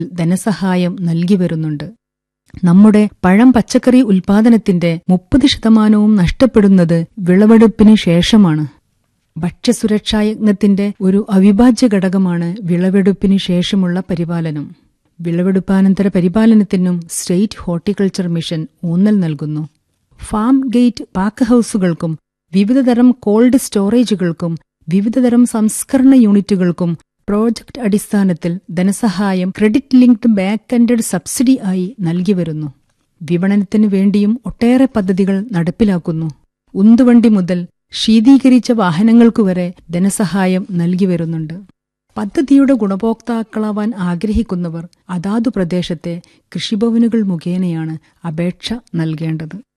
ധനസഹായം നൽകി വരുന്നുണ്ട് നമ്മുടെ പഴം പച്ചക്കറി ഉൽപാദനത്തിന്റെ മുപ്പത് ശതമാനവും നഷ്ടപ്പെടുന്നത് വിളവെടുപ്പിന് ശേഷമാണ് ഭക്ഷ്യസുരക്ഷാ യജ്ഞത്തിന്റെ ഒരു അവിഭാജ്യ ഘടകമാണ് വിളവെടുപ്പിന് ശേഷമുള്ള പരിപാലനം വിളവെടുപ്പാനന്തര പരിപാലനത്തിനും സ്റ്റേറ്റ് ഹോർട്ടിക്കൾച്ചർ മിഷൻ ഊന്നൽ നൽകുന്നു ഫാം ഗേറ്റ് പാക്ക് ഹൌസുകൾക്കും വിവിധതരം കോൾഡ് സ്റ്റോറേജുകൾക്കും വിവിധതരം സംസ്കരണ യൂണിറ്റുകൾക്കും പ്രോജക്ട് അടിസ്ഥാനത്തിൽ ധനസഹായം credit linked back ended subsidy ആയി നൽകി വരുന്നു വിപണനത്തിനു വേണ്ടിയും ഒട്ടേറെ പദ്ധതികൾ നടപ്പിലാക്കുന്നു ഉന്തുവണ്ടി മുതൽ ശീതീകരിച്ച വാഹനങ്ങൾക്കുവരെ ധനസഹായം നൽകി വരുന്നുണ്ട് പദ്ധതിയുടെ ഗുണഭോക്താക്കളാവാൻ ആഗ്രഹിക്കുന്നവർ അതാതു പ്രദേശത്തെ കൃഷിഭവനുകൾ മുഖേനയാണ് അപേക്ഷ നൽകേണ്ടത്